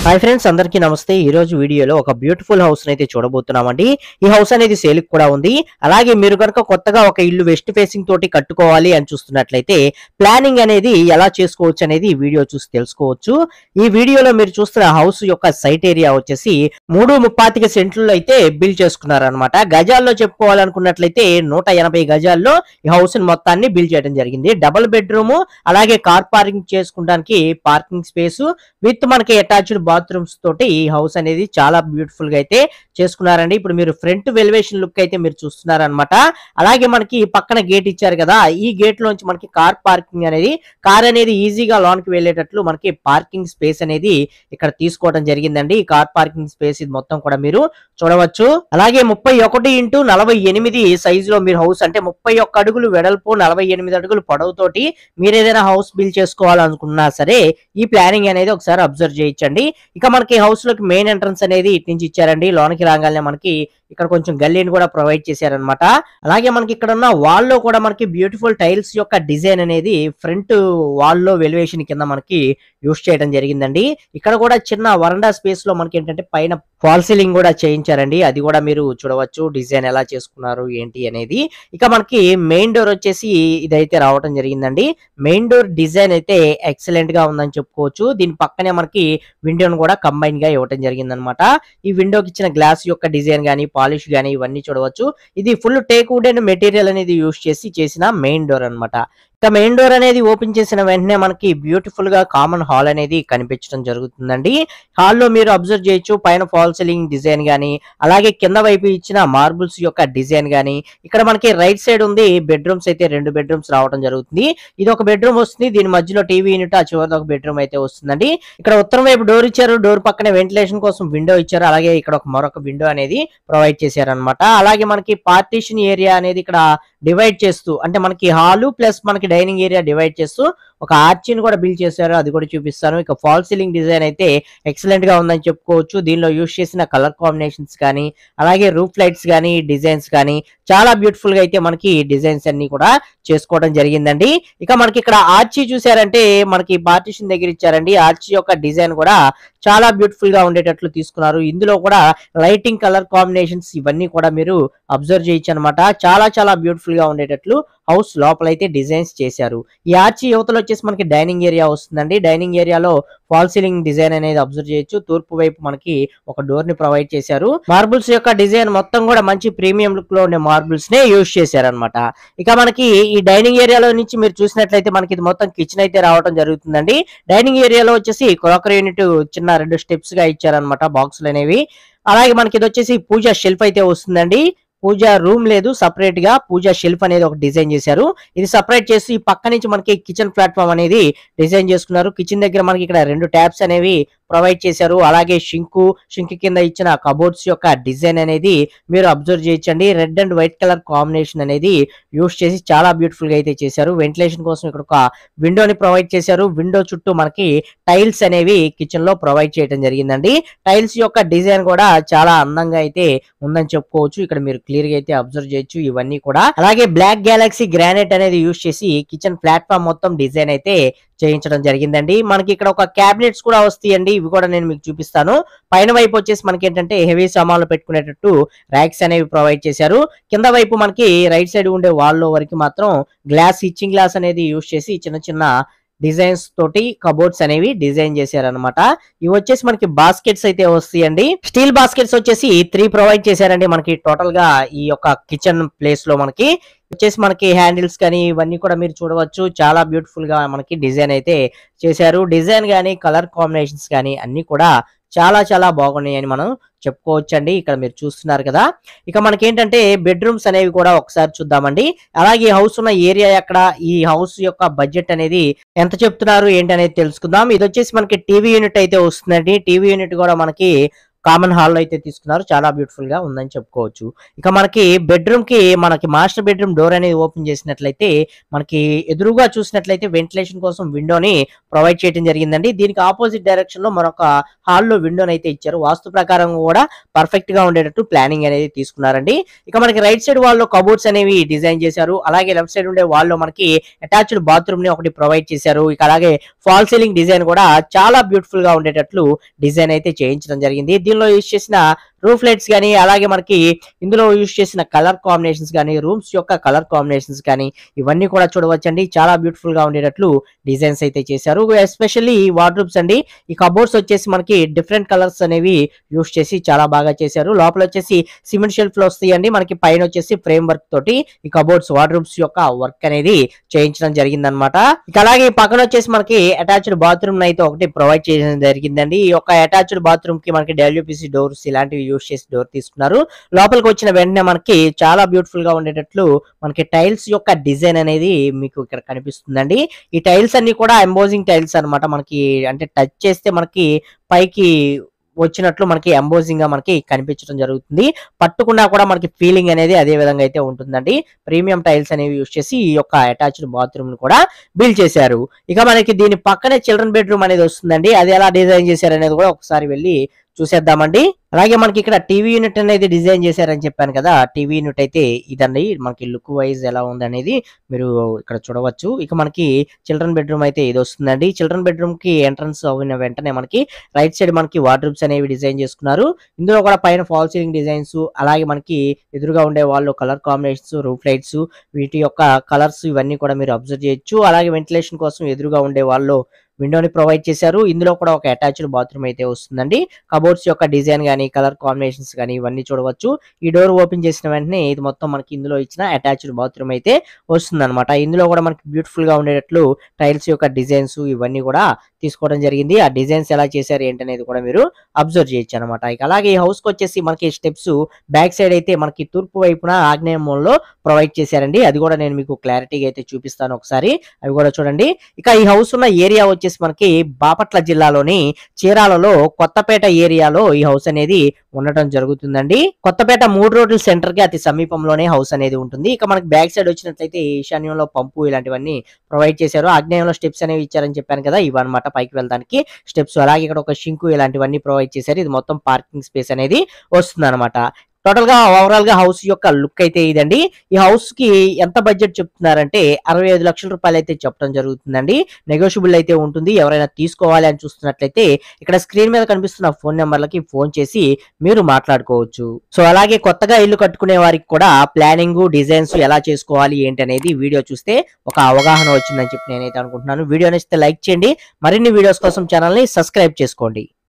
hi friends అందరికీ నమస్తే ఈ రోజు వీడియోలో ఒక బ్యూటిఫుల్ హౌస్ అయితే చూడబోతున్నామండి ఈ హౌస్ అనేది సేల్ కూడా ఉంది అలాగే మీరు కనుక కొత్తగా ఒక ఇల్లు వెస్ట్ ఫేసింగ్ తోటి కట్టుకోవాలి అని చూస్తున్నట్లయితే ప్లానింగ్ అనేది ఎలా చేసుకోవచ్చు అనేది ఈ వీడియో చూసి తెలుసుకోవచ్చు ఈ వీడియోలో మీరు చూస్తున్న హౌస్ యొక్క సైట్ ఏరియా వచ్చేసి మూడు ముప్పాతిక సెంట్లలో అయితే బిల్డ్ చేసుకున్నారనమాట గజాల్లో చెప్పుకోవాలనుకున్నట్లయితే నూట ఎనభై గజాల్లో ఈ హౌస్ మొత్తాన్ని బిల్డ్ చేయడం జరిగింది డబుల్ బెడ్రూమ్ అలాగే కార్ పార్కింగ్ చేసుకోవడానికి పార్కింగ్ స్పేస్ విత్ మనకి అటాచ్డ్ బాత్రూమ్స్ తోటి ఈ హౌస్ అనేది చాలా బ్యూటిఫుల్ గా అయితే చేసుకున్నారండి ఇప్పుడు మీరు ఫ్రంట్ వెలివేషన్ లుక్ అయితే మీరు చూస్తున్నారనమాట అలాగే మనకి పక్కన గేట్ ఇచ్చారు కదా ఈ గేట్ లోంచి మనకి కార్ పార్కింగ్ అనేది కార్ అనేది ఈజీగా లోన్ కి వెళ్ళేటట్లు మనకి పార్కింగ్ స్పేస్ అనేది ఇక్కడ తీసుకోవడం జరిగిందండి ఈ కార్ పార్కింగ్ స్పేస్ ఇది మొత్తం కూడా మీరు చూడవచ్చు అలాగే ముప్పై ఒకటి ఇంటూ నలభై ఎనిమిది సైజ్ లో మీరు హౌస్ అంటే ముప్పై ఒక్క అడుగులు వెడల్పు నలభై ఎనిమిది అడుగులు పొడవుతోటి మీరు ఏదైనా హౌస్ బిల్డ్ చేసుకోవాలనుకున్నా సరే ఈ ప్లానింగ్ అనేది ఒకసారి అబ్జర్వ్ చేయించండి ఇక మనకి హౌస్ లోకి మెయిన్ ఎంట్రన్స్ అనేది ఇటు నుంచి ఇచ్చారండి లోనికి రాగానే మనకి ఇక్కడ కొంచెం గల్లీని కూడా ప్రొవైడ్ చేశారనమాట అలాగే మనకి ఇక్కడ ఉన్న వాల్ లో కూడా మనకి బ్యూటిఫుల్ టైల్స్ యొక్క డిజైన్ అనేది ఫ్రంట్ వాల్ లో వెలివేషన్ కింద మనకి యూస్ చేయడం జరిగిందండి ఇక్కడ కూడా చిన్న వరండా స్పేస్ లో మనకి ఏంటంటే పైన ఫాల్ సీలింగ్ కూడా చేయించారండి అది కూడా మీరు చూడవచ్చు డిజైన్ ఎలా చేసుకున్నారు ఏంటి అనేది ఇక మనకి మెయిన్ డోర్ వచ్చేసి ఇదైతే రావడం జరిగిందండి మెయిన్ డోర్ డిజైన్ అయితే ఎక్సలెంట్ గా ఉందని చెప్పుకోవచ్చు దీని పక్కనే మనకి విండోను కూడా కంబైన్ గా ఇవ్వడం జరిగిందనమాట ఈ విండోకి ఇచ్చిన గ్లాస్ యొక్క డిజైన్ గానీ పాలిష్ గానీ ఇవన్నీ చూడవచ్చు ఇది full teak wood and material అనేది యూస్ చేసి చేసిన మెయిన్ డోర్ అన్నమాట ఇక మెయిన్ డోర్ అనేది ఓపెన్ చేసిన వెంటనే మనకి బ్యూటిఫుల్ గా కామన్ హాల్ అనేది కనిపించడం జరుగుతుందండి హాల్లో మీరు అబ్జర్వ్ చేయొచ్చు పైన ఫాల్ సీలింగ్ డిజైన్ గానీ అలాగే కింద వైపు ఇచ్చిన మార్బుల్స్ యొక్క డిజైన్ గానీ ఇక్కడ మనకి రైట్ సైడ్ ఉంది బెడ్రూమ్స్ అయితే రెండు బెడ్రూమ్స్ రావడం జరుగుతుంది ఇది ఒక బెడ్రూమ్ వస్తుంది దీని మధ్యలో టీవీ యూనిట్ ఆ చివరిది ఒక బెడ్రూమ్ అయితే వస్తుందండి ఇక్కడ ఉత్తరం వైపు డోర్ ఇచ్చారు డోర్ పక్కనే వెంటిలేషన్ కోసం విండో ఇచ్చారు అలాగే ఇక్కడ ఒక మరొక విండో అనేది ప్రొవైడ్ చేశారనమాట అలాగే మనకి పార్టీషన్ ఏరియా అనేది ఇక్కడ డివైడ్ చేస్తూ అంటే మనకి హాలు ప్లస్ మనకి డైనింగ్ ఏరియా డివైడ్ చేస్తూ ఒక ఆర్చిని కూడా బిల్డ్ చేశారు అది కూడా చూపిస్తాను ఇక ఫాల్ సీలింగ్ డిజైన్ అయితే ఎక్సలెంట్ గా ఉందని చెప్పుకోవచ్చు దీనిలో యూస్ చేసిన కలర్ కాంబినేషన్స్ కానీ అలాగే రూఫ్ లైట్స్ కానీ డిజైన్స్ కానీ చాలా బ్యూటిఫుల్ గా అయితే మనకి డిజైన్స్ అన్ని కూడా చేసుకోవడం జరిగిందండి ఇక మనకి ఇక్కడ ఆర్చి చూసారంటే మనకి పార్టీషన్ దగ్గర ఇచ్చారండి ఆర్చి యొక్క డిజైన్ కూడా చాలా బ్యూటిఫుల్ గా ఉండేటట్లు తీసుకున్నారు ఇందులో కూడా లైటింగ్ కలర్ కాంబినేషన్స్ ఇవన్నీ కూడా మీరు అబ్జర్వ్ చేయొచ్చు అనమాట చాలా చాలా బ్యూటిఫుల్ గా ఉండేటట్లు హౌస్ లోపల అయితే డిజైన్స్ చేశారు ఈ ఆర్చి యువతలు వచ్చేసి మనకి డైనింగ్ ఏరియా వస్తుందండి డైనింగ్ ఏరియాలో ఫాల్ సీలింగ్ డిజైన్ అనేది అబ్జర్వ్ చేయొచ్చు తూర్పు వైపు మనకి ఒక డోర్ ని ప్రొవైడ్ చేశారు మార్బుల్స్ యొక్క డిజైన్ మొత్తం కూడా మంచి ప్రీమియం లుక్ లో ఉండే మార్బుల్స్ నే యూజ్ చేశారనమాట ఇక మనకి ఈ డైనింగ్ ఏరియాలో నుంచి మీరు చూసినట్లయితే మనకి ఇది మొత్తం కిచెన్ అయితే రావడం జరుగుతుందండి డైనింగ్ ఏరియాలో వచ్చేసి క్రాకరీ యూనిట్ చిన్న రెండు స్టెప్స్ గా ఇచ్చారనమాట బాక్సులు అనేవి అలాగే మనకి ఇది వచ్చేసి పూజ షెల్ఫ్ అయితే వస్తుందండి పూజ రూమ్ లేదు సపరేట్ గా పూజ షెల్ఫ్ అనేది ఒక డిజైన్ చేశారు ఇది సపరేట్ చేసి ఈ పక్క నుంచి మనకి కిచెన్ ప్లాట్ఫామ్ అనేది డిజైన్ చేసుకున్నారు కిచెన్ దగ్గర మనకి ఇక్కడ రెండు ట్యాబ్స్ అనేవి ప్రొవైడ్ చేశారు అలాగే షింకు షింక్ కింద ఇచ్చిన కబోర్డ్స్ యొక్క డిజైన్ అనేది మీరు అబ్జర్వ్ చేయొచ్చండి red and white colour combination అనేది యూస్ చేసి చాలా బ్యూటిఫుల్ గా అయితే చేశారు వెంటిలేషన్ కోసం ఇక్కడ ఒక విండోని ప్రొవైడ్ చేశారు విండో చుట్టూ మనకి టైల్స్ అనేవి కిచెన్ లో ప్రొవైడ్ చేయడం జరిగిందండి టైల్స్ యొక్క డిజైన్ కూడా చాలా అందంగా అయితే ఉందని చెప్పుకోవచ్చు ఇక్కడ మీరు క్లియర్ గా అయితే అబ్జర్వ్ చేయొచ్చు ఇవన్నీ కూడా అలాగే బ్లాక్ గ్యాలక్సీ గ్రానైట్ అనేది యూస్ చేసి కిచెన్ ప్లాట్ఫామ్ మొత్తం డిజైన్ అయితే చేయించడం జరిగిందండి మనకి ఇక్కడ ఒక క్యాబినెట్స్ కూడా వస్తాయండి ఇవి కూడా నేను మీకు చూపిస్తాను పైన వైపు వచ్చేసి మనకి ఏంటంటే హెవీ సామాన్లు పెట్టుకునేటట్టు ర్యాక్స్ అనేవి ప్రొవైడ్ చేశారు కింద వైపు మనకి రైట్ సైడ్ ఉండే వాల్ లో వరకు మాత్రం గ్లాస్ ఇచ్చింగ్ గ్లాస్ అనేది యూస్ చేసి చిన్న చిన్న డిజైన్స్ తోటి కబోర్డ్స్ అనేవి డిజైన్ చేశారనమాట ఇవి వచ్చేసి మనకి బాస్కెట్స్ అయితే వస్తాయండి స్టీల్ బాస్కెట్స్ వచ్చేసి త్రీ ప్రొవైడ్ చేశారండి మనకి టోటల్ గా ఈ యొక్క కిచెన్ ప్లేస్ లో మనకి వచ్చేసి మనకి హ్యాండిల్స్ కానీ ఇవన్నీ కూడా మీరు చూడవచ్చు చాలా బ్యూటిఫుల్ గా మనకి డిజైన్ అయితే చేశారు డిజైన్ కానీ కలర్ కాంబినేషన్స్ కానీ అన్ని కూడా చాలా చాలా బాగున్నాయి అని మనం చెప్పుకోవచ్చండి ఇక్కడ మీరు చూస్తున్నారు కదా ఇక మనకి ఏంటంటే బెడ్రూమ్స్ అనేవి కూడా ఒకసారి చూద్దామండి అలాగే హౌస్ ఉన్న ఏరియా ఎక్కడ ఈ హౌస్ యొక్క బడ్జెట్ అనేది ఎంత చెప్తున్నారు ఏంటి అనేది తెలుసుకుందాం ఇది వచ్చేసి మనకి టీవీ యూనిట్ అయితే వస్తుందండి టీవీ యూనిట్ కూడా మనకి కామన్ హాల్ అయితే తీసుకున్నారు చాలా బ్యూటిఫుల్ గా ఉందని చెప్పుకోవచ్చు ఇక మనకి బెడ్రూమ్ కి మనకి మాస్టర్ బెడ్రూమ్ డోర్ అనేది ఓపెన్ చేసినట్లయితే మనకి ఎదురుగా చూసినట్లయితే వెంటిలేషన్ కోసం విండోని ప్రొవైడ్ చేయడం జరిగిందండి దీనికి ఆపోజిట్ డైరెక్షన్ లో మరొక హాల్లో విండోని అయితే ఇచ్చారు వాస్తు ప్రకారం కూడా పర్ఫెక్ట్ గా ఉండేటట్టు ప్లానింగ్ అనేది తీసుకున్నారండి ఇక మనకి రైట్ సైడ్ వాల్ లో కబోర్డ్స్ అనేవి డిజైన్ చేశారు అలాగే లెఫ్ట్ సైడ్ ఉండే వాల్ లో మనకి అటాచ్డ్ బాత్రూమ్ ని ఒకటి ప్రొవైడ్ చేశారు ఇక అలాగే ఫాల్ సీలింగ్ డిజైన్ కూడా చాలా బ్యూటిఫుల్ గా ఉండేటట్లు డిజైన్ అయితే చేయించడం జరిగింది దీనిలో యూజ్ చేసిన రూఫ్ లైట్స్ కానీ అలాగే మనకి ఇందులో యూజ్ చేసిన కలర్ కాంబినేషన్స్ కానీ రూమ్స్ యొక్క కలర్ కాంబినేషన్స్ కానీ ఇవన్నీ కూడా చూడవచ్చండి చాలా బ్యూటిఫుల్ గా ఉండేటట్లు డిజైన్స్ అయితే చేశారు ఎస్పెషల్లీ వార్డ్రూబ్స్ అండి ఈ కబోర్డ్స్ వచ్చేసి మనకి డిఫరెంట్ కలర్స్ అనేవి యూజ్ చేసి చాలా బాగా చేశారు లోపల వచ్చేసి సిమెంట్ షెల్ఫ్ లో వస్తాయండి మనకి పైన వచ్చేసి ఫ్రేమ్ వర్క్ తోటి ఈ కబోర్డ్స్ వార్డ్రూబ్స్ యొక్క వర్క్ అనేది చేయించడం జరిగిందనమాట ఇక అలాగే ఈ పక్కన వచ్చేసి మనకి అటాచ్డ్ బాత్రూమ్ అయితే ఒకటి ప్రొవైడ్ చేయడం జరిగిందండి ఈ యొక్క అటాచ్డ్ బాత్రూమ్ కి మనకి డబ్ల్యూపీసీ డోర్స్ ఇలాంటివి యూజ్ చేసి డోర్ తీసుకున్నారు లోపలికి వచ్చిన వెంటనే మనకి చాలా బ్యూటిఫుల్ గా ఉండేటట్లు మనకి టైల్స్ యొక్క డిజైన్ అనేది మీకు ఇక్కడ కనిపిస్తుందండి ఈ టైల్స్ అన్ని కూడా ఎంబోజింగ్ టైల్స్ అన్నమాట మనకి అంటే టచ్ చేస్తే మనకి పైకి వచ్చినట్లు మనకి ఎంబోజింగ్ గా మనకి కనిపించడం జరుగుతుంది పట్టుకున్నా కూడా మనకి ఫీలింగ్ అనేది అదే విధంగా అయితే ఉంటుందండి ప్రీమియం టైల్స్ అనేవి యూజ్ చేసి ఈ యొక్క అటాచ్డ్ బాత్రూమ్ ను కూడా బిల్డ్ చేశారు ఇక మనకి దీని పక్కనే చిల్డ్రన్ బెడ్రూమ్ అనేది వస్తుందండి అది ఎలా డిజైన్ చేశారు అనేది కూడా ఒకసారి వెళ్ళి చూసేద్దామండి అలాగే మనకి ఇక్కడ టీవీ యూనిట్ అనేది డిజైన్ చేశారని చెప్పాను కదా టీవీ యూనిట్ అయితే ఇదండి మనకి లుక్ వైజ్ ఎలా ఉంది అనేది మీరు ఇక్కడ చూడవచ్చు ఇక మనకి చిల్డ్రన్ బెడ్రూమ్ అయితే ఇది వస్తుందండి చిల్డ్రన్ బెడ్రూమ్ కి ఎంట్రన్స్ అయిన వెంటనే మనకి రైట్ సైడ్ మనకి వార్డ్రూబ్స్ అనేవి డిజైన్ చేసుకున్నారు ఇందులో కూడా పైన ఫాల్ సీలింగ్ డిజైన్స్ అలాగే మనకి ఎదురుగా ఉండే వాళ్ళు కలర్ కాంబినేషన్స్ రూఫ్ లైట్స్ వీటి యొక్క కలర్స్ ఇవన్నీ కూడా మీరు అబ్జర్వ్ చేయొచ్చు అలాగే వెంటిలేషన్ కోసం ఎదురుగా ఉండే వాళ్ళు విండోని ప్రొవైడ్ చేశారు ఇందులో కూడా ఒక అటాచ్డ్ బాత్రూమ్ అయితే వస్తుందండి కబోర్డ్స్ యొక్క డిజైన్ గానీ కలర్ కాంబినేషన్స్ గానీ ఇవన్నీ చూడవచ్చు ఈ డోర్ ఓపెన్ చేసిన వెంటనే ఇది మొత్తం మనకి ఇందులో ఇచ్చిన అటాచ్డ్ బాత్రూమ్ అయితే వస్తుంది ఇందులో కూడా మనకి బ్యూటిఫుల్ గా ఉండేటట్లు టైల్స్ యొక్క డిజైన్స్ ఇవన్నీ కూడా తీసుకోవడం జరిగింది ఆ డిజైన్స్ ఎలా చేశారు ఏంటనేది కూడా మీరు అబ్జర్వ్ చేయొచ్చు అనమాట ఇక అలాగే ఈ హౌస్ కి వచ్చేసి మనకి స్టెప్స్ బ్యాక్ సైడ్ అయితే మనకి తూర్పు వైపున ఆగ్నేయ మూలలో ప్రొవైడ్ చేశారండి అది కూడా నేను మీకు క్లారిటీగా అయితే చూపిస్తాను ఒకసారి అవి కూడా చూడండి ఇక ఈ హౌస్ ఉన్న ఏరియా వచ్చేసి మనకి బాపట్ల జిల్లాలోని చీరాలలో కొత్తపేట ఏరియాలో ఈ హౌస్ అనేది ఉండటం జరుగుతుందండి కొత్తపేట మూడు రోడ్ల సెంటర్ కి అతి సమీపంలోనే హౌస్ అనేది ఉంటుంది ఇక మనకి బ్యాక్ సైడ్ వచ్చినట్లయితే ఈశాన్యంలో పంపు ఇలాంటివన్నీ ప్రొవైడ్ చేశారు ఆగ్నేయంలో స్టెప్స్ అనేవి ఇచ్చారని చెప్పాను కదా ఇవన్నమాట పైకి వెళ్ళడానికి స్టెప్స్ అలాగే ఇక్కడ ఒక షింకు ఇలాంటివన్నీ ప్రొవైడ్ చేశారు ఇది మొత్తం పార్కింగ్ స్పేస్ అనేది వస్తుంది టోటల్ గా ఓవరాల్ గా హౌస్ యొక్క లుక్ అయితే ఇదండి ఈ హౌస్ కి ఎంత బడ్జెట్ చెప్తున్నారంటే అరవై ఐదు లక్షల రూపాయలు అయితే చెప్పడం జరుగుతుందండి నెగోషియబుల్ అయితే ఉంటుంది ఎవరైనా తీసుకోవాలి అని చూస్తున్నట్లయితే ఇక్కడ స్క్రీన్ మీద కనిపిస్తున్న ఫోన్ నెంబర్లకి ఫోన్ చేసి మీరు మాట్లాడుకోవచ్చు సో అలాగే కొత్తగా ఇల్లు కట్టుకునే వారికి కూడా ప్లానింగ్ డిజైన్స్ ఎలా చేసుకోవాలి ఏంటి అనేది వీడియో చూస్తే ఒక అవగాహన వచ్చిందని చెప్పి నేనైతే అనుకుంటున్నాను వీడియో నచ్చితే లైక్ చేయండి మరిన్ని వీడియోస్ కోసం ఛానల్ ని సబ్స్క్రైబ్ చేసుకోండి